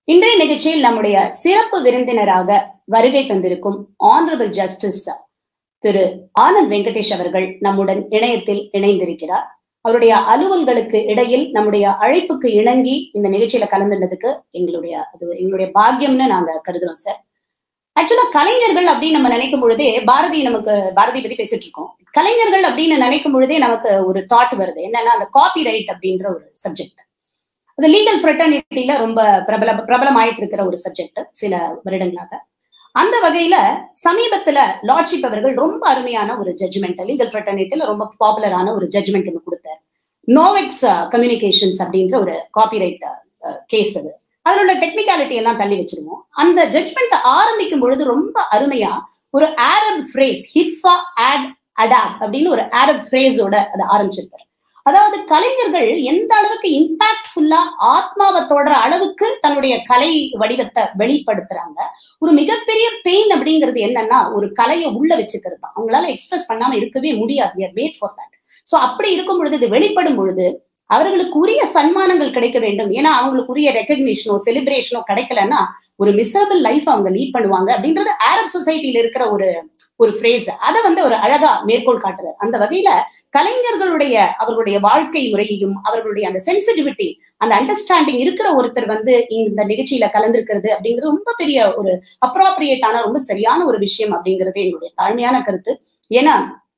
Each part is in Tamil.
இன்றைய நிகழ்ச்சியில் நம்முடைய சிறப்பு விருந்தினராக வருகை தந்திருக்கும் ஆனரபிள் ஜஸ்டிஸ் திரு ஆனந்த் வெங்கடேஷ் அவர்கள் நம்முடன் இணையத்தில் இணைந்திருக்கிறார் அவருடைய அலுவல்களுக்கு இடையில் நம்முடைய அழைப்புக்கு இணங்கி இந்த நிகழ்ச்சியில கலந்துனதுக்கு எங்களுடைய அது எங்களுடைய பாக்கியம்னு நாங்க கருதுறோம் சார் ஆக்சுவலா கலைஞர்கள் அப்படின்னு நம்ம நினைக்கும் பொழுதே பாரதி நமக்கு பாரதி பத்தி பேசிட்டு இருக்கோம் கலைஞர்கள் அப்படின்னு நினைக்கும் பொழுதே நமக்கு ஒரு தாட் வருது என்னன்னா அந்த காப்பி ரைட் அப்படின்ற ஒரு சப்ஜெக்ட் அது லீகல் ஃப்ரெட்டர்னிட்டியில ரொம்ப பிரபல பிரபலம் ஆயிட்டு இருக்கிற ஒரு சப்ஜெக்ட் சில வருடங்களாக அந்த வகையில சமீபத்துல லார்ட்ஷிப் அவர்கள் ரொம்ப அருமையான ஒரு ஜட்ஜ்மெண்ட் லீகல் ஃப்ரெட்டர்னிட்டியில ரொம்ப பாப்புலரான ஒரு ஜட்ஜ்மெண்ட் ஒன்று கொடுத்தார் நோவெக்ஸ் கம்யூனிகேஷன்ஸ் அப்படின்ற ஒரு காப்பிரைட் கேஸ் அது அதில் உள்ள டெக்னிக்காலிட்டி எல்லாம் தள்ளி வச்சிருவோம் அந்த ஜட்ஜ்மெண்ட் ஆரம்பிக்கும் பொழுது ரொம்ப அருமையா ஒரு ஆரப் ஃப்ரேஸ் ஹிட்ஃபா ஆட் அடாப் அப்படின்னு ஒரு ஆரப் ஃப்ரேஸோட அதை ஆரம்பிச்சிருக்காரு அதாவது கலைஞர்கள் எந்த அளவுக்கு இம்பாக்ட்ஃபுல்லா ஆத்மாவை தொடர அளவுக்கு தன்னுடைய கலை வடிவத்தை வெளிப்படுத்துறாங்க ஒரு மிகப்பெரிய பெயின் அப்படிங்கிறது என்னன்னா ஒரு கலையை உள்ள வச்சுக்கிறது தான் அவங்களால எக்ஸ்பிரஸ் பண்ணாம இருக்கவே முடியாது மேட் ஃபார் தட் ஸோ அப்படி இருக்கும் பொழுது இது வெளிப்படும் பொழுது அவர்களுக்கு உரிய சன்மானங்கள் கிடைக்க வேண்டும் ஏன்னா அவங்களுக்கு உரிய ரெக்கக்னிஷனோ செலிப்ரேஷனோ கிடைக்கலன்னா ஒரு மிசரபிள் லைஃப் அவங்க லீட் பண்ணுவாங்க அப்படின்றது அரப் சொசைட்டில இருக்கிற ஒரு ஒரு ஃப்ரேஸ் அதை வந்து ஒரு அழகா மேற்கோள் காட்டுறாரு அந்த வகையில கலைஞர்களுடைய அவர்களுடைய வாழ்க்கை முறையையும் அவர்களுடைய அந்த சென்சிட்டிவிட்டி அந்த அண்டர்ஸ்டாண்டிங் இருக்கிற ஒருத்தர் வந்து இந்த நிகழ்ச்சியில கலந்திருக்கிறது அப்படிங்கிறது ரொம்ப பெரிய ஒரு அப்ராப்ரியேட்டான ரொம்ப சரியான ஒரு விஷயம் அப்படிங்கிறது என்னுடைய தாழ்மையான கருத்து ஏன்னா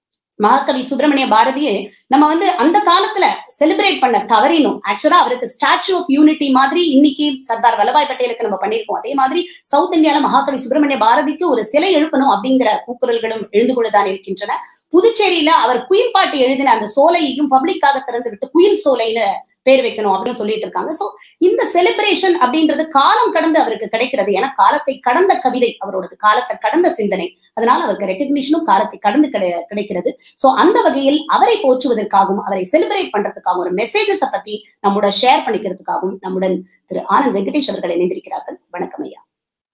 மகாகவி சுப்பிரமணிய பாரதியே நம்ம வந்து அந்த காலத்துல செலிப்ரேட் பண்ண தவறினோம் ஆக்சுவலா அவருக்கு ஸ்டாச்சு ஆஃப் யூனிட்டி மாதிரி இன்னைக்கு சர்தார் வல்லபாய் பட்டேலுக்கு நம்ம பண்ணிருக்கோம் அதே மாதிரி சவுத் இந்தியால மகாகவி சுப்பிரமணிய பாரதிக்கு ஒரு சிலை எழுப்பணும் அப்படிங்கிற கூக்குரல்களும் எழுந்து கொண்டுதான் இருக்கின்றன புதுச்சேரியில அவர் குயில் பாட்டு எழுதின அந்த சோலையையும் பப்ளிக்காக திறந்து விட்டு குயில் சோலைன்னு பேர் வைக்கணும் அப்படின்னு சொல்லிட்டு இருக்காங்க சோ இந்த செலிப்ரேஷன் அப்படின்றது காலம் கடந்து அவருக்கு கிடைக்கிறது ஏன்னா காலத்தை கடந்த கவிதை அவரோடது காலத்தை கடந்த சிந்தனை அதனால அவருக்கு ரெக்கக்னிஷனும் காலத்தை கடந்து கிடைக்கிறது சோ அந்த வகையில் அவரை போற்றுவதற்காகவும் அவரை செலிப்ரேட் பண்றதுக்காகவும் ஒரு மெசேஜஸ பத்தி நம்மோட ஷேர் பண்ணிக்கிறதுக்காகவும் நம்முடன் திரு ஆனந்த் வெங்கடேஷ் அவர்கள் இணைந்திருக்கிறார்கள் வணக்கம் ஐயா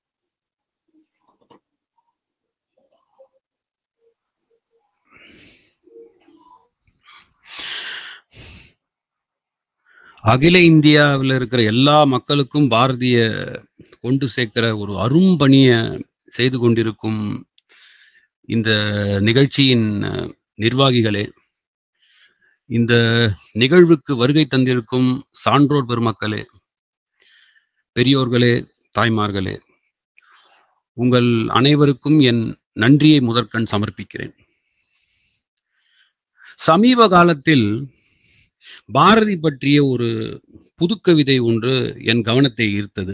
அகில இந்தியாவில் இருக்கிற எல்லா மக்களுக்கும் பாரதிய கொண்டு சேர்க்கிற ஒரு அரும்பணிய செய்து கொண்டிருக்கும் இந்த நிகழ்ச்சியின் நிர்வாகிகளே இந்த நிகழ்வுக்கு வருகை தந்திருக்கும் சான்றோர் பெருமக்களே பெரியோர்களே தாய்மார்களே உங்கள் அனைவருக்கும் என் நன்றியை முதற்கண் சமர்ப்பிக்கிறேன் சமீப காலத்தில் பாரதி பற்றிய ஒரு புதுக்கவிதை ஒன்று என் கவனத்தை ஈர்த்தது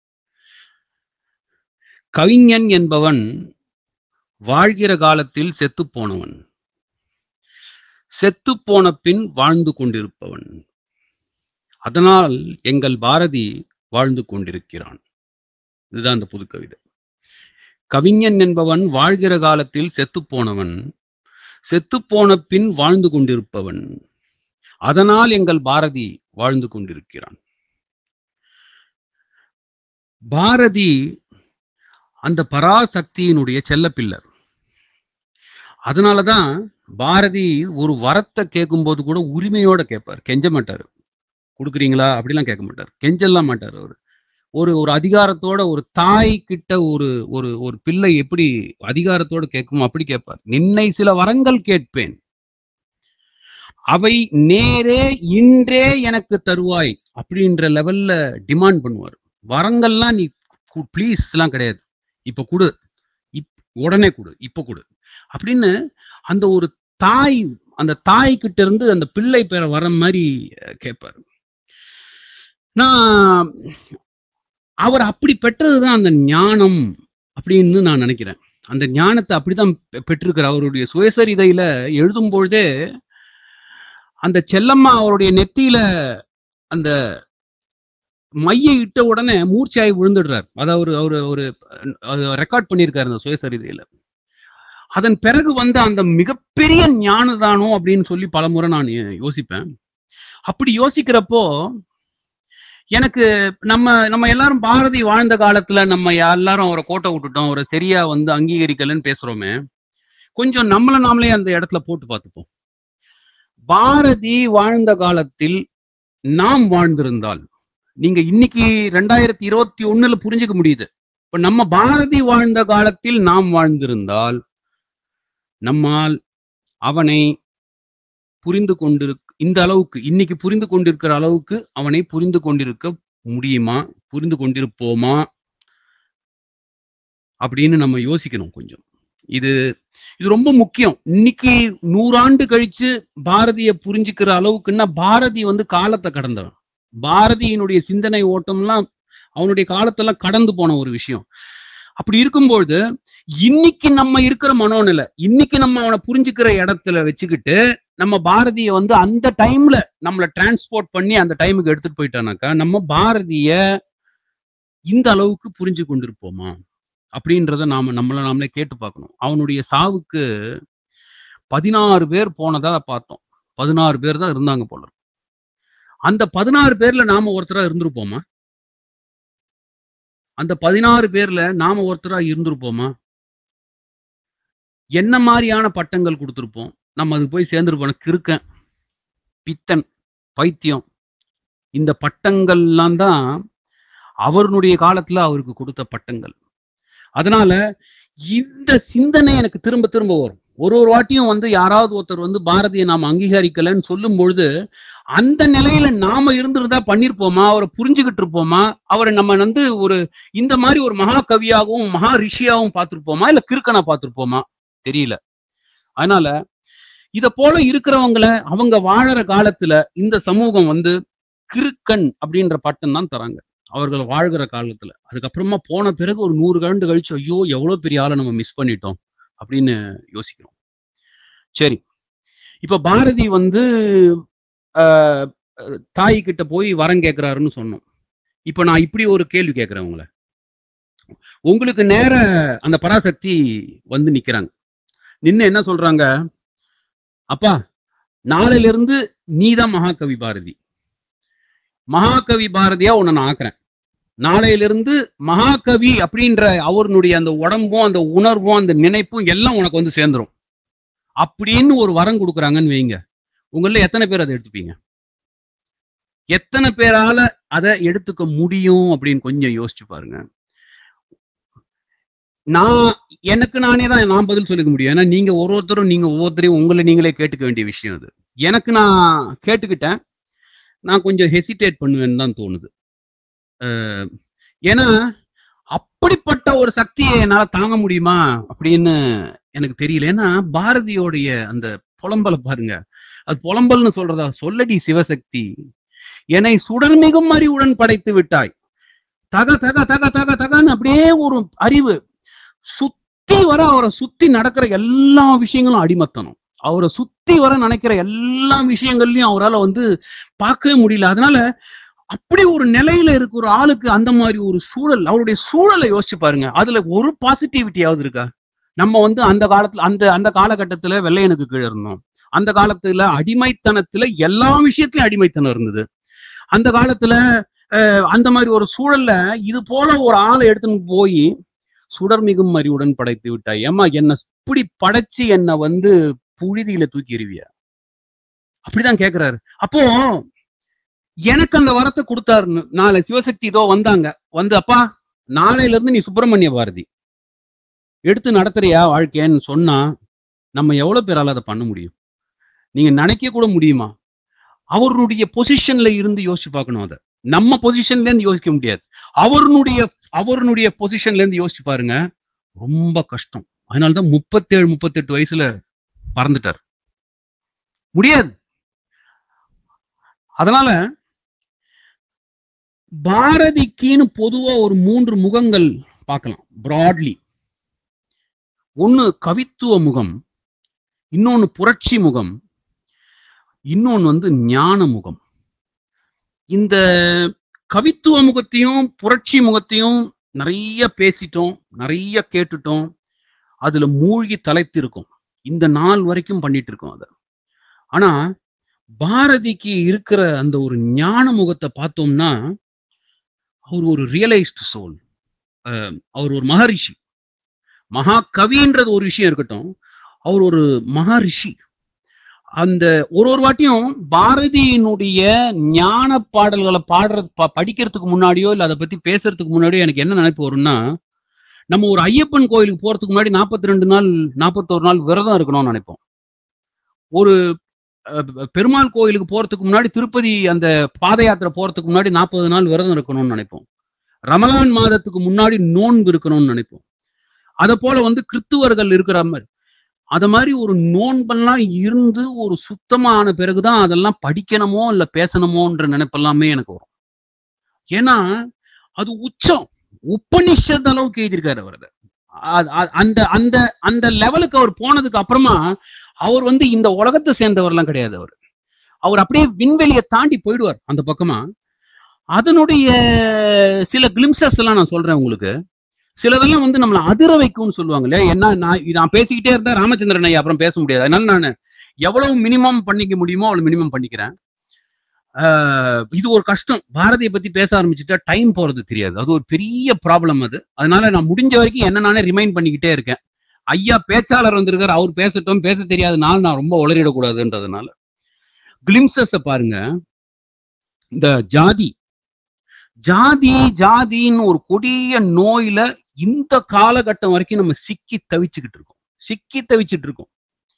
கவிஞன் என்பவன் வாழ்கிற காலத்தில் செத்து போனவன் செத்து போன பின் வாழ்ந்து கொண்டிருப்பவன் அதனால் எங்கள் பாரதி வாழ்ந்து கொண்டிருக்கிறான் இதுதான் அந்த புதுக்கவிதை கவிஞன் என்பவன் வாழ்கிற காலத்தில் செத்து போனவன் செத்து போன பின் வாழ்ந்து கொண்டிருப்பவன் அதனால் எங்கள் பாரதி வாழ்ந்து கொண்டிருக்கிறான் பாரதி அந்த பராசக்தியினுடைய செல்லப்பிள்ளர் அதனாலதான் பாரதி ஒரு வரத்தை கேட்கும்போது கூட உரிமையோட கேட்பார் கெஞ்ச மாட்டாரு கொடுக்குறீங்களா அப்படிலாம் கேட்க மாட்டார் கெஞ்செல்லாம் மாட்டார் அவர் ஒரு ஒரு அதிகாரத்தோட ஒரு தாய் கிட்ட ஒரு ஒரு ஒரு பிள்ளை எப்படி அதிகாரத்தோட கேட்கும் அப்படி கேட்பார் நின்னை சில வரங்கள் கேட்பேன் அவை நேரே இன்றே எனக்கு தருவாய் அப்படின்ற லெவல்ல டிமாண்ட் பண்ணுவார் வரங்கள்லாம் நீ ப்ளீஸ் எல்லாம் கிடையாது இப்ப கொடு இப் உடனே கொடு இப்ப கொடு அப்படின்னு அந்த ஒரு தாய் அந்த தாய் கிட்ட இருந்து அந்த பிள்ளை பெற வர மாதிரி கேட்பாரு நான் அவர் அப்படி பெற்றதுதான் அந்த ஞானம் அப்படின்னு நான் நினைக்கிறேன் அந்த ஞானத்தை அப்படிதான் பெற்றிருக்கிற அவருடைய சுயசரிதையில எழுதும் பொழுதே அந்த செல்லம்மா அவருடைய நெத்தியில அந்த மைய இட்ட உடனே மூர்ச்சியாகி விழுந்துடுறார் அதை அவர் அவரு ஒரு ரெக்கார்ட் பண்ணியிருக்காரு அந்த சுயசரிதையில அதன் பிறகு வந்த அந்த மிகப்பெரிய ஞானதானோ அப்படின்னு சொல்லி பலமுறை நான் யோசிப்பேன் அப்படி யோசிக்கிறப்போ எனக்கு நம்ம நம்ம எல்லாரும் பாரதி வாழ்ந்த காலத்துல நம்ம எல்லாரும் அவரை கோட்டை விட்டுட்டோம் அவரை சரியா வந்து அங்கீகரிக்கலன்னு பேசுறோமே கொஞ்சம் நம்மள நாமளே அந்த இடத்துல போட்டு பார்த்துப்போம் பாரதி வாழ்ந்த காலத்தில் நாம் வாழ்ந்திருந்தால் நீங்க இன்னைக்கு ரெண்டாயிரத்தி இருபத்தி ஒண்ணுல புரிஞ்சுக்க முடியுது இப்ப நம்ம பாரதி வாழ்ந்த காலத்தில் நாம் வாழ்ந்திருந்தால் நம்மால் அவனை புரிந்து கொண்டிரு இந்த அளவுக்கு இன்னைக்கு புரிந்து கொண்டிருக்கிற அளவுக்கு அவனை புரிந்து கொண்டிருக்க முடியுமா புரிந்து கொண்டிருப்போமா அப்படின்னு நம்ம யோசிக்கணும் கொஞ்சம் இது இது ரொம்ப முக்கியம் இன்னைக்கு நூறாண்டு கழிச்சு பாரதிய புரிஞ்சுக்கிற அளவுக்குன்னா பாரதி வந்து காலத்தை கடந்தவன் பாரதியினுடைய சிந்தனை ஓட்டம்லாம் அவனுடைய காலத்தெல்லாம் கடந்து போன ஒரு விஷயம் அப்படி இருக்கும்பொழுது இன்னைக்கு நம்ம இருக்கிற மனோநிலை இன்னைக்கு நம்ம அவனை புரிஞ்சுக்கிற இடத்துல வச்சுக்கிட்டு நம்ம பாரதிய வந்து அந்த டைம்ல நம்மளை டிரான்ஸ்போர்ட் பண்ணி அந்த டைமுக்கு எடுத்துட்டு போயிட்டானாக்கா நம்ம பாரதிய இந்த அளவுக்கு புரிஞ்சு கொண்டிருப்போமா அப்படின்றத நாம நம்மள நாமளே கேட்டு பார்க்கணும் அவனுடைய சாவுக்கு பதினாறு பேர் போனதா பார்த்தோம் பதினாறு பேர் தான் இருந்தாங்க போல இருக்கு. அந்த பதினாறு பேர்ல நாம ஒருத்தரா இருந்திருப்போமா அந்த பதினாறு பேர்ல நாம ஒருத்தரா இருந்திருப்போமா என்ன மாதிரியான பட்டங்கள் கொடுத்திருப்போம் நம்ம அதுக்கு போய் சேர்ந்திருப்போம் கிறுக்கன் பித்தன் பைத்தியம் இந்த பட்டங்கள்லாம் தான் அவருடைய காலத்துல அவருக்கு கொடுத்த பட்டங்கள் அதனால இந்த சிந்தனை எனக்கு திரும்ப திரும்ப வரும் ஒரு ஒரு வாட்டியும் வந்து யாராவது ஒருத்தர் வந்து பாரதியை நாம் அங்கீகரிக்கலைன்னு சொல்லும் பொழுது அந்த நிலையில நாம இருந்திருந்தா பண்ணிருப்போமா அவரை புரிஞ்சுக்கிட்டு இருப்போமா அவரை நம்ம வந்து ஒரு இந்த மாதிரி ஒரு மகா கவியாகவும் மகா ரிஷியாவும் பார்த்திருப்போமா இல்ல கிறுக்கனா பார்த்திருப்போமா தெரியல அதனால இத போல இருக்கிறவங்கள அவங்க வாழற காலத்துல இந்த சமூகம் வந்து கிறுக்கன் அப்படின்ற பட்டம் தான் தராங்க அவர்கள் வாழ்கிற காலத்துல அதுக்கப்புறமா போன பிறகு ஒரு நூறு ஆண்டு கழிச்சு ஐயோ எவ்வளவு பெரிய ஆளை நம்ம மிஸ் பண்ணிட்டோம் அப்படின்னு யோசிக்கிறோம் சரி இப்ப பாரதி வந்து ஆஹ், தாய் கிட்ட போய் வரம் கேட்கிறாருன்னு சொன்னோம் இப்ப நான் இப்படி ஒரு கேள்வி கேட்கிறேன் உங்களை உங்களுக்கு நேர அந்த பராசக்தி வந்து நிக்கிறாங்க நின்னு என்ன சொல்றாங்க அப்பா நாளையில இருந்து நீதான் மகாகவி பாரதி மகாகவி பாரதியா உன்னை நான் ஆக்குறேன் நாளையிலிருந்து மகாகவி அப்படின்ற அவருடைய அந்த உடம்பும் அந்த உணர்வும் அந்த நினைப்பும் எல்லாம் உனக்கு வந்து சேர்ந்துரும் அப்படின்னு ஒரு வரம் கொடுக்குறாங்கன்னு வைங்க உங்கள எத்தனை பேர் அதை எடுத்துப்பீங்க எத்தனை பேரால அதை எடுத்துக்க முடியும் அப்படின்னு கொஞ்சம் யோசிச்சு பாருங்க நான் எனக்கு நானே தான் நான் பதில் சொல்லிக்க முடியும் ஏன்னா நீங்க ஒரு ஒருத்தரும் நீங்க ஒவ்வொருத்தரையும் உங்களை நீங்களே கேட்டுக்க வேண்டிய விஷயம் அது எனக்கு நான் கேட்டுக்கிட்டேன் நான் கொஞ்சம் ஹெசிடேட் பண்ணுவேன்னு தான் தோணுது அஹ் ஏன்னா அப்படிப்பட்ட ஒரு சக்தியை என்னால தாங்க முடியுமா அப்படின்னு எனக்கு தெரியல ஏன்னா பாரதியோடைய அந்த புலம்பலை பாருங்க அது புலம்பல்னு சொல்றதா சொல்லடி சிவசக்தி என்னை சுடர்மிகும் அறிவுடன் படைத்து விட்டாய் தக தக தக தக தகன்னு அப்படியே ஒரு அறிவு சுத்தி வர அவரை சுத்தி நடக்கிற எல்லா விஷயங்களும் அடிமத்தனம் அவரை சுத்தி வர நினைக்கிற எல்லா விஷயங்கள்லயும் அவரால வந்து பார்க்கவே முடியல அதனால அப்படி ஒரு நிலையில இருக்க ஒரு ஆளுக்கு அந்த மாதிரி ஒரு சூழல் அவருடைய சூழலை யோசிச்சு பாருங்க அதுல ஒரு பாசிட்டிவிட்டியாவது இருக்கா நம்ம வந்து அந்த காலத்துல அந்த அந்த காலகட்டத்துல வெள்ளையனுக்கு கீழே இருந்தோம் அந்த காலத்துல அடிமைத்தனத்துல எல்லா விஷயத்திலயும் அடிமைத்தனம் இருந்தது அந்த காலத்துல அஹ், அந்த மாதிரி ஒரு சூழல்ல இது போல ஒரு ஆளை எடுத்துன்னு போய் சுடர்மிகும் அறிவுடன் படைத்து விட்டாய் ஏமா என்ன இப்படி படைச்சு என்ன வந்து புழுதியில தூக்கி எறிவிய அப்படிதான் கேக்குறாரு அப்போ எனக்கு அந்த வரத்தை கொடுத்தாருன்னு நாளை சிவசக்தி இதோ வந்தாங்க வந்து அப்பா நாளையில இருந்து நீ சுப்பிரமணிய பாரதி எடுத்து நடத்துறியா வாழ்க்கைன்னு சொன்னா நம்ம எவ்வளவு பேரால அதை பண்ண முடியும் நீங்க நினைக்க கூட முடியுமா அவருடைய பொசிஷன்ல இருந்து யோசிச்சு பார்க்கணும் அதை நம்ம பொசிஷன்ல இருந்து யோசிக்க முடியாது அவருடைய அவருடைய பொசிஷன்ல இருந்து யோசிச்சு பாருங்க ரொம்ப கஷ்டம் அதனாலதான் முப்பத்தேழு முப்பத்தெட்டு வயசுல பறந்துட்டார் முடியாது அதனால பாரதிக்குன்னு பொதுவா ஒரு மூன்று முகங்கள் பார்க்கலாம் பிராட்லி ஒண்ணு கவித்துவ முகம் இன்னொன்னு புரட்சி முகம் இன்னொன்னு வந்து ஞான முகம் இந்த கவித்துவ முகத்தையும் புரட்சி முகத்தையும் நிறைய பேசிட்டோம் நிறைய கேட்டுட்டோம் அதுல மூழ்கி தலைத்திருக்கோம் இந்த நாள் வரைக்கும் பண்ணிட்டு இருக்கோம் அதை ஆனா பாரதிக்கு இருக்கிற அந்த ஒரு ஞான முகத்தை பார்த்தோம்னா அவர் ஒரு ரியலைஸ்டு சோல் அவர் ஒரு மகரிஷி மகா கவின்றது ஒரு விஷயம் இருக்கட்டும் அவர் ஒரு மகரிஷி அந்த ஒரு ஒரு வாட்டியும் பாரதியினுடைய ஞான பாடல்களை பாடுற ப- படிக்கிறதுக்கு முன்னாடியோ இல்ல அதை பத்தி பேசுறதுக்கு முன்னாடியோ எனக்கு என்ன நினைப்பு வரும்னா நம்ம ஒரு ஐயப்பன் கோயிலுக்கு போறதுக்கு முன்னாடி 42 ரெண்டு நாள் நாற்பத்தோரு நாள் விரதம் இருக்கணும்னு நினைப்போம் ஒரு அஹ், பெருமாள் கோயிலுக்கு போறதுக்கு முன்னாடி திருப்பதி அந்த பாத யாத்திரை போறதுக்கு முன்னாடி நாற்பது நாள் விரதம் இருக்கணும்னு நினைப்போம் ரமலான் மாதத்துக்கு முன்னாடி நோன்பு இருக்கணும்னு நினைப்போம் அத போல வந்து கிறித்துவர்கள் இருக்கிற மாதிரி அத மாதிரி ஒரு நோன்பெல்லாம் இருந்து ஒரு சுத்தமான பிறகுதான் அதெல்லாம் படிக்கணுமோ இல்ல பேசணுமோன்ற நினைப்பெல்லாமே எனக்கு வரும் ஏன்னா அது உச்சம் உபனிஷத் அளவுக்கு எழுதியிருக்காரு அவர் அதை. அ- அ- அந்த அந்த அந்த லெவலுக்கு அவர் போனதுக்கு அப்புறமா அவர் வந்து இந்த உலகத்தை சேர்ந்தவர்லாம் கிடையாது அவர் அவர் அப்படியே விண்வெளியை தாண்டி போயிடுவார் அந்த பக்கமா அதனுடைய சில கிளிம்சஸ் எல்லாம் நான் சொல்றேன் உங்களுக்கு சிலதெல்லாம் வந்து நம்மள அதிர வைக்கும்னு சொல்லுவாங்க இல்லையா என்ன நான் இது நான் பேசிக்கிட்டே இருந்தா ராமச்சந்திரன் ஐயா அப்புறம் பேச முடியாது அதனால நான் எவ்வளவு மினிமம் பண்ணிக்க முடியுமோ அவ்வளவு மினிமம் பண்ணிக்கிறேன் ஆஹ் இது ஒரு கஷ்டம் பாரதியை பத்தி பேச ஆரம்பிச்சுட்டா டைம் போறது தெரியாது அது ஒரு பெரிய ப்ராப்ளம் அது அதனால நான் முடிஞ்ச வரைக்கும் என்ன நானே ரிமைண்ட் பண்ணிக்கிட்டே இருக்கேன் ஐயா பேச்சாளர் வந்திருக்காரு அவர் பேசட்டும் பேச தெரியாத நாள் நான் ரொம்ப உளறிடக்கூடாதுன்றதுனால கிளிம்சஸ் பாருங்க இந்த ஜாதி ஜாதி ஜாதின்னு ஒரு கொடிய நோயில இந்த காலகட்டம் வரைக்கும் நம்ம சிக்கி தவிச்சுக்கிட்டு இருக்கோம் சிக்கி தவிச்சிட்டு இருக்கோம்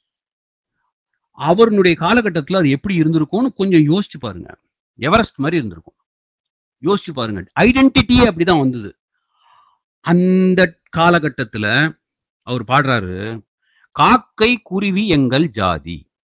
அவருடைய காலகட்டத்துல அது எப்படி இருந்திருக்கும்னு கொஞ்சம் யோசிச்சு பாருங்க எவரெஸ்ட் மாதிரி இருந்திருக்கும் யோசிச்சு பாருங்க ஐடென்டிட்டியே அப்படிதான் வந்தது அந்த காலகட்டத்துல அவர் பாடுறாரு காக்கை குருவி எங்கள் ஜாதி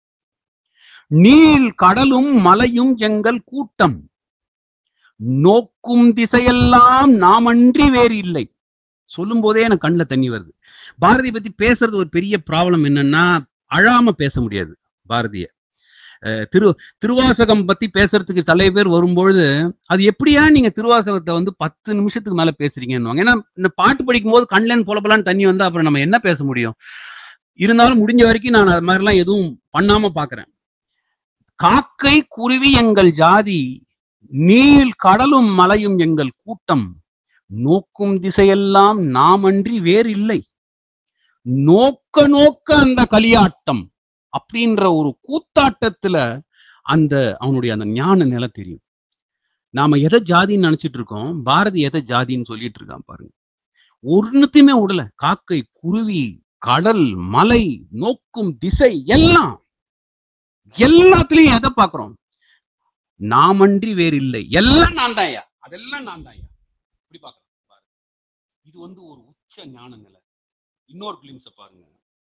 நீள் கடலும் மலையும் எங்கள் கூட்டம் நோக்கும் திசையெல்லாம் நாமன்றி வேறு இல்லை சொல்லும் போதே எனக்கு கண்ணுல தண்ணி வருது பாரதி பத்தி பேசுறது ஒரு பெரிய ப்ராப்ளம் என்னன்னா அழாம பேச முடியாது பாரதிய அஹ் திரு திருவாசகம் பத்தி பேசுறதுக்கு தலைய பேர் வரும்பொழுது அது எப்படியா நீங்க திருவாசகத்தை வந்து பத்து நிமிஷத்துக்கு மேல பேசுறீங்கன்னு ஏன்னா இந்த பாட்டு படிக்கும் போது கண்லேன்னு பொலப்பலான்னு தண்ணி வந்தா அப்புறம் நம்ம என்ன பேச முடியும் இருந்தாலும் முடிஞ்ச வரைக்கும் நான் அது மாதிரிலாம் எதுவும் பண்ணாம பாக்குறேன் காக்கை குருவி எங்கள் ஜாதி நீள் கடலும் மலையும் எங்கள் கூட்டம் நோக்கும் திசையெல்லாம் நாமன்றி வேறு இல்லை நோக்க நோக்க அந்த கலியாட்டம் அப்படின்ற ஒரு கூத்தாட்டத்துல அந்த அவனுடைய அந்த ஞான நிலை தெரியும் நாம எதை ஜாதின்னு நினைச்சிட்டு இருக்கோம் பாரதி எதை ஜாதின்னு சொல்லிட்டு இருக்கான் பாருங்க ஒன்னுத்தையுமே விடல காக்கை குருவி கடல் மலை நோக்கும் திசை எல்லாம் எல்லாத்துலயும் எதை பாக்குறோம் நாமன்றி வேறு இல்லை எல்லாம் நான் தான்யா அதெல்லாம் நான் தான்யா இப்படி பாக்குறோம் பாருங்க இது வந்து ஒரு உச்ச ஞான நிலை இன்னொரு கிளிம்ஸ பாருங்க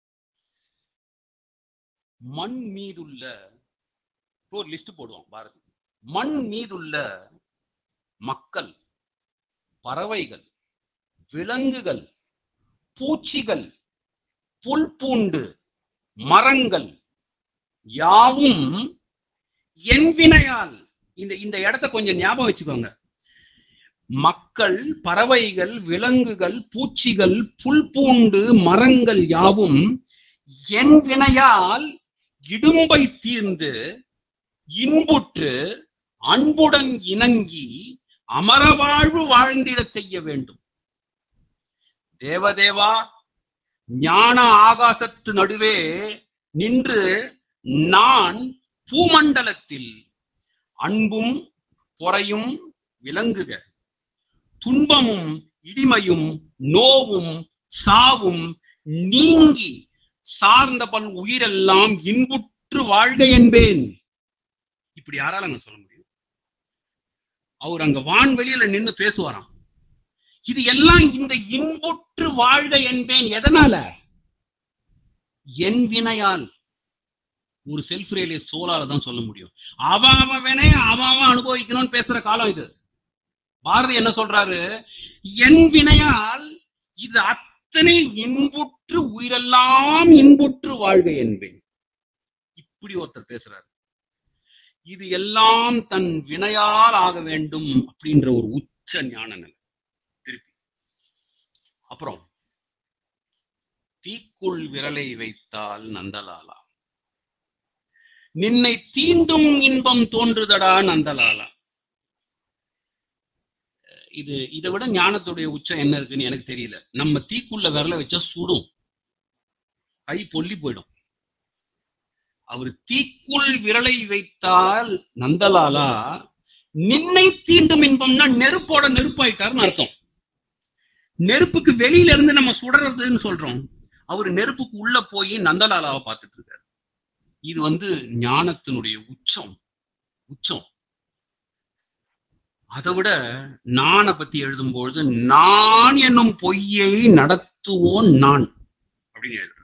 மண் மீதுள்ள ஒரு லிஸ்ட் போடுவோம் பாரதி மண் மீதுள்ள மக்கள் பறவைகள் விலங்குகள் பூச்சிகள் புல் பூண்டு மரங்கள் யாவும் என் வினையால் இந்த இந்த இடத்த கொஞ்சம் ஞாபகம் வச்சுக்கோங்க மக்கள் பறவைகள் விலங்குகள் பூச்சிகள் புல் பூண்டு மரங்கள் யாவும் என் வினையால் இடும்பை தீர்ந்து இன்புற்று அன்புடன் இணங்கி அமரவாழ்வு வாழ்ந்திட செய்ய வேண்டும் தேவதேவா ஞான ஆகாசத்து நடுவே நின்று நான் பூமண்டலத்தில் அன்பும் பொறையும் விளங்குக துன்பமும் இடிமையும் நோவும் சாவும் நீங்கி சார்ந்த பல் உயிரெல்லாம் இன்புற்று வாழ்க என்பேன் இப்படி யாரால அங்க சொல்ல முடியும் அவர் அங்க வான்வெளியில நின்னு பேசுவாராம் இது எல்லாம் இந்த இன்புற்று வாழ்க என்பேன் எதனால என் வினையால் ஒரு செல்ஃப் ரியலைஸ் சோலால தான் சொல்ல முடியும் அவ அவன் வினைய அவ அவன் அனுபவிக்கணும்னு பேசுற காலம் இது பாரதி என்ன சொல்றாரு என் வினையால் இது அத்தனை இன்புற்று உயிரெல்லாம் இன்புற்று வாழ்க என்பேன் இப்படி ஒருத்தர் பேசுறாரு இது எல்லாம் தன் வினையால் ஆக வேண்டும் அப்படின்ற ஒரு உச்ச ஞான நிலை திருப்பி அப்புறம் தீக்குள் விரலை வைத்தால் நந்தலாலா நின்னை தீண்டும் இன்பம் தோன்றுதடா நந்தலாலா இது இதை விட ஞானத்துடைய உச்சம் என்ன இருக்குன்னு எனக்கு தெரியல நம்ம தீக்குள்ள விரல வச்சா சுடும் கை பொல்லி போயிடும் அவர் தீக்குள் விரலை வைத்தால் நந்தலாலா நின்னை தீண்டும் இன்பம்னா நெருப்போட நெருப்பாயிட்டாருன்னு அர்த்தம் நெருப்புக்கு வெளியில இருந்து நம்ம சுடறதுன்னு சொல்றோம் அவர் நெருப்புக்கு உள்ள போய் நந்தலாலாவை பார்த்துட்டு இருக்காரு இது வந்து ஞானத்தினுடைய உச்சம் உச்சம் அதை விட நானை பத்தி எழுதும்பொழுது நான் என்னும் பொய்யை நடத்துவோன் நான் அப்படின்னு எழுதுறேன்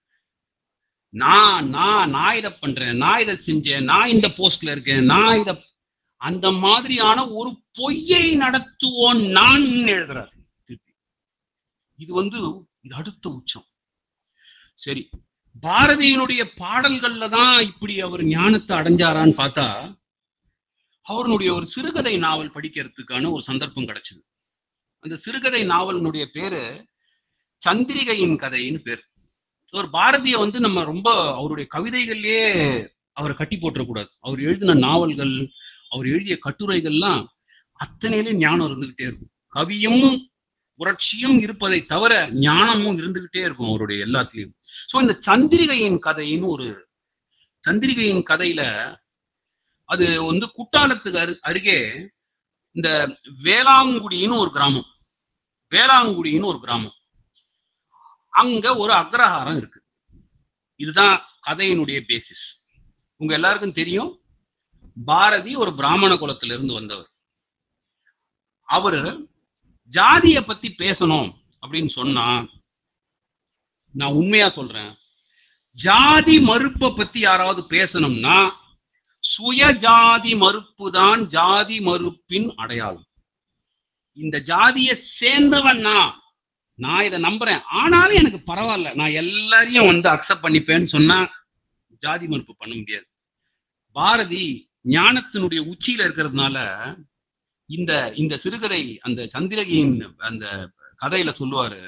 நான் நான் நான் இதை பண்றேன் நான் இதை செஞ்சேன் நான் இந்த போஸ்ட்ல இருக்கேன் நான் இத அந்த மாதிரியான ஒரு பொய்யை நடத்துவோன் நான் எழுதுறாரு திருப்பி இது வந்து இது அடுத்த உச்சம் சரி பாரதியினுடைய பாடல்கள்ல தான் இப்படி அவர் ஞானத்தை அடைஞ்சாரான்னு பார்த்தா அவருடைய ஒரு சிறுகதை நாவல் படிக்கிறதுக்கான ஒரு சந்தர்ப்பம் கிடைச்சது அந்த சிறுகதை நாவலினுடைய பேரு சந்திரிகையின் கதைன்னு பேர் ஒரு பாரதிய வந்து நம்ம ரொம்ப அவருடைய கவிதைகள்லயே அவரை கட்டி போட்டுறக்கூடாது அவர் எழுதின நாவல்கள் அவர் எழுதிய கட்டுரைகள்லாம் அத்தனையிலும் ஞானம் இருந்துகிட்டே இருக்கும் கவியும் புரட்சியும் இருப்பதை தவிர ஞானமும் இருந்துகிட்டே இருக்கும் அவருடைய எல்லாத்துலயும் சோ இந்த சந்திரிகையின் கதைன்னு ஒரு சந்திரிகையின் கதையில அது வந்து குட்டாலத்துக்கு அரு அருகே இந்த வேளாங்குடின்னு ஒரு கிராமம் வேளாங்குடின்னு ஒரு கிராமம் அங்க ஒரு அக்ரஹாரம் இருக்கு இதுதான் கதையினுடைய பேசிஸ் உங்க எல்லாருக்கும் தெரியும் பாரதி ஒரு பிராமண குலத்துல இருந்து வந்தவர் அவரு ஜாதிய பத்தி பேசணும் அப்படின்னு சொன்னா நான் உண்மையா சொல்றேன் ஜாதி மறுப்பை பத்தி யாராவது பேசணும்னா சுய ஜாதி மறுப்பு தான் ஜாதி மறுப்பின் அடையாளம் இந்த ஜாதிய சேர்ந்தவன்னா நான் இதை நம்புறேன் ஆனாலும் எனக்கு பரவாயில்ல நான் எல்லாரையும் வந்து அக்செப்ட் பண்ணிப்பேன்னு சொன்னா ஜாதி மறுப்பு பண்ண முடியாது பாரதி ஞானத்தினுடைய உச்சியில இருக்கிறதுனால இந்த இந்த சிறுகதை அந்த சந்திரகியின் அந்த கதையில சொல்லுவாரு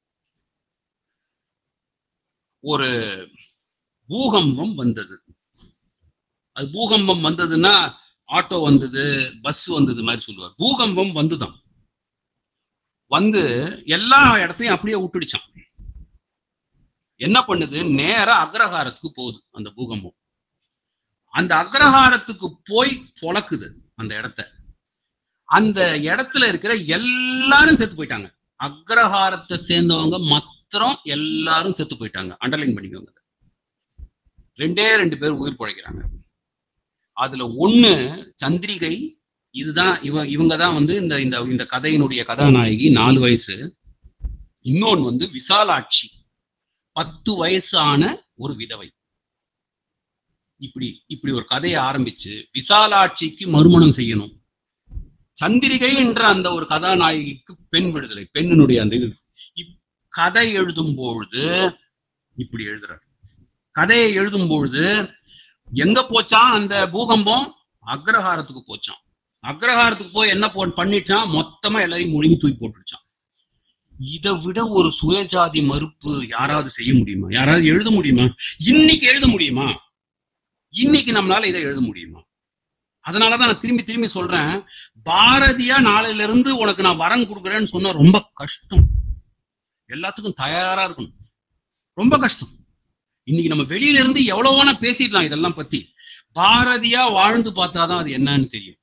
ஒரு பூகம்பம் வந்தது அது பூகம்பம் வந்ததுன்னா ஆட்டோ வந்தது பஸ் வந்தது மாதிரி சொல்லுவார் பூகம்பம் வந்துதான் வந்து எல்லா இடத்தையும் அப்படியே விட்டுடுச்சான் என்ன பண்ணுது நேரா அக்ரஹாரத்துக்கு போகுது அந்த பூகம்பம் அந்த அக்ரஹாரத்துக்கு போய் பொழக்குது அந்த இடத்த அந்த இடத்துல இருக்கிற எல்லாரும் செத்து போயிட்டாங்க அக்ரஹாரத்தை சேர்ந்தவங்க மாத்திரம் எல்லாரும் செத்து போயிட்டாங்க அண்டர்லைன் பண்ணிக்கோங்க ரெண்டே ரெண்டு பேர் உயிர் பழைக்கிறாங்க அதுல ஒண்ணு சந்திரிகை இதுதான் இவ இவங்க தான் வந்து இந்த இந்த இந்த கதையினுடைய கதாநாயகி நாலு வயசு இன்னொன்னு வந்து விசாலாட்சி பத்து வயசான ஒரு விதவை இப்படி இப்படி ஒரு கதையை ஆரம்பிச்சு விசாலாட்சிக்கு மறுமணம் செய்யணும் சந்திரிகை என்ற அந்த ஒரு கதாநாயகிக்கு பெண் விடுதலை பெண்ணினுடைய அந்த இது இப்- கதை எழுதும் பொழுது இப்படி எழுதுறார் கதையை எழுதும் பொழுது எங்க போச்சான் அந்த பூகம்பம் அக்ரஹாரத்துக்கு போச்சான் அக்ரஹாரத்துக்கு போய் என்ன போ பண்ணிச்சான் மொத்தமா எல்லாரையும் முழுங்கி தூக்கி போட்டுருச்சான் இதை விட ஒரு சுயஜாதி மறுப்பு யாராவது செய்ய முடியுமா யாராவது எழுத முடியுமா இன்னைக்கு எழுத முடியுமா இன்னைக்கு நம்மளால இதை எழுத முடியுமா அதனாலதான் நான் திரும்பி திரும்பி சொல்றேன் பாரதியா நாளையில இருந்து உனக்கு நான் வரம் கொடுக்குறேன்னு சொன்னா ரொம்ப கஷ்டம் எல்லாத்துக்கும் தயாரா இருக்கணும் ரொம்ப கஷ்டம் இன்னைக்கு நம்ம வெளியில இருந்து எவ்வளவு வேணா பேசிடலாம் இதெல்லாம் பத்தி பாரதியா வாழ்ந்து பார்த்தாதான் அது என்னன்னு தெரியும்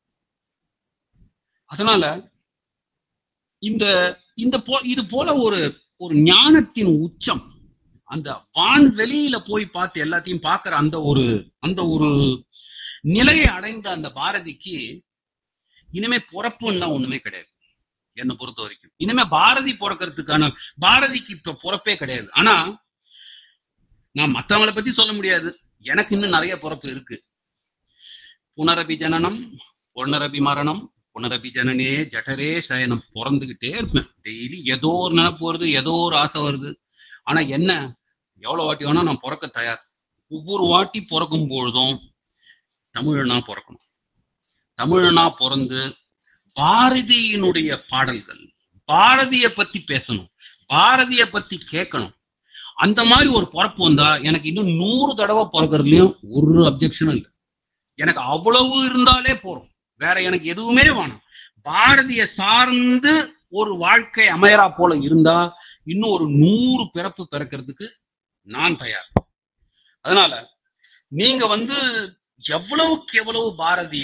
அதனால இந்த இந்த போ இது போல ஒரு ஒரு ஞானத்தின் உச்சம் அந்த வான் வெளியில போய் பார்த்து எல்லாத்தையும் பார்க்கிற அந்த ஒரு அந்த ஒரு நிலையை அடைந்த அந்த பாரதிக்கு இனிமே பிறப்புலாம் ஒண்ணுமே கிடையாது என்னை பொறுத்த வரைக்கும் இனிமே பாரதி பிறக்கிறதுக்கான பாரதிக்கு இப்ப பிறப்பே கிடையாது ஆனா நான் மத்தவங்களை பத்தி சொல்ல முடியாது எனக்கு இன்னும் நிறைய பிறப்பு இருக்கு புனரபி ஜனனம் புனரபி மரணம் புனரபி ஜனனே ஜடரே சயனம் பிறந்துகிட்டே இருப்பேன் டெய்லி ஏதோ ஒரு நினைப்பு வருது ஏதோ ஒரு ஆசை வருது ஆனா என்ன எவ்வளவு வாட்டி வேணா நான் பிறக்க தயார் ஒவ்வொரு வாட்டி பிறக்கும் பொழுதும் தமிழனா பிறக்கணும் தமிழனா பிறந்து பாரதியினுடைய பாடல்கள் பாரதிய பத்தி பேசணும் பாரதிய பத்தி கேட்கணும் அந்த மாதிரி ஒரு பிறப்பு வந்தா எனக்கு இன்னும் நூறு தடவை பிறக்கிறதுலயும் ஒரு அப்ஜெக்ஷனும் இல்லை எனக்கு அவ்வளவு இருந்தாலே போறோம் வேற எனக்கு எதுவுமே வேணாம் பாரதிய சார்ந்து ஒரு வாழ்க்கை அமையறா போல இருந்தா இன்னும் ஒரு நூறு பிறப்பு பிறக்கிறதுக்கு நான் தயார் அதனால நீங்க வந்து எவ்வளவுக்கு எவ்வளவு பாரதிய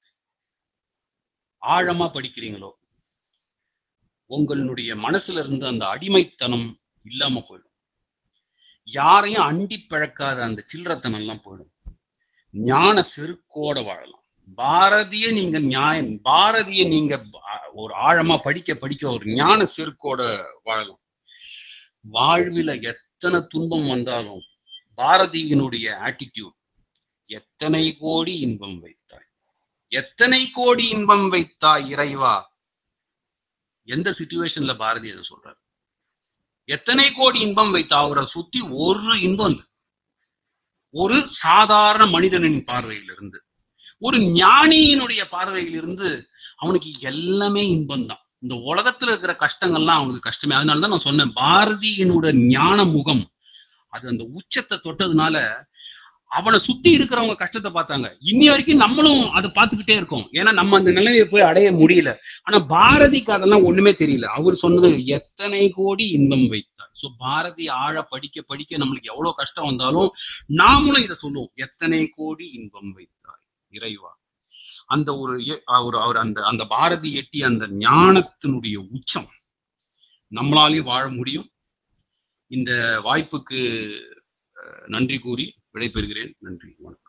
ஆழமா படிக்கிறீங்களோ உங்களுடைய மனசுல இருந்து அந்த அடிமைத்தனம் இல்லாம போயிடும் யாரையும் அண்டி பிழக்காத அந்த சில்லறத்தனம் எல்லாம் போயிடும் ஞான செருக்கோட வாழலாம் பாரதிய நீங்க நியாயம் பாரதிய நீங்க ஆ- ஒரு ஆழமா படிக்க படிக்க ஒரு ஞான செருக்கோட வாழலாம் வாழ்வில எத்தனை துன்பம் வந்தாலும் பாரதியினுடைய ஆட்டிடியூட் எத்தனை கோடி இன்பம் வைத்தாய் எத்தனை கோடி இன்பம் வைத்தாய் இறைவா எந்த சுச்சுவேஷன்ல பாரதி அதை சொல்றாரு எத்தனை கோடி இன்பம் வைத்தா அவரை சுத்தி ஒரு இன்பம் இல்லை. ஒரு சாதாரண மனிதனின் பார்வையிலிருந்து ஒரு ஞானியினுடைய பார்வையிலிருந்து அவனுக்கு எல்லாமே இன்பம் தான் இந்த உலகத்துல இருக்கிற கஷ்டங்கள்லாம் அவனுக்கு கஷ்டமே அதனாலதான் நான் சொன்னேன் பாரதியினோட ஞான முகம் அது அந்த உச்சத்தை தொட்டதுனால அவனை சுத்தி இருக்கிறவங்க கஷ்டத்தை பார்த்தாங்க இன்னி வரைக்கும் நம்மளும் அதை பார்த்துக்கிட்டே இருக்கோம் ஏன்னா நம்ம அந்த நிலைமையை போய் அடைய முடியல ஆனா பாரதிக்கு அதெல்லாம் ஒண்ணுமே தெரியல அவர் சொன்னது எத்தனை கோடி இன்பம் வைத்தார் சோ பாரதி ஆழ படிக்க படிக்க நம்மளுக்கு எவ்வளவு கஷ்டம் வந்தாலும் நாமளும் இதை சொல்லுவோம் எத்தனை கோடி இன்பம் வைத்தார் இறைவா அந்த ஒரு எ- ஒரு அவர் அந்த அந்த பாரதி எட்டி அந்த ஞானத்தினுடைய உச்சம் நம்மளாலையும் வாழ முடியும் இந்த வாய்ப்புக்கு அஹ், நன்றி கூறி விடைபெறுகிறேன் நன்றி வணக்கம்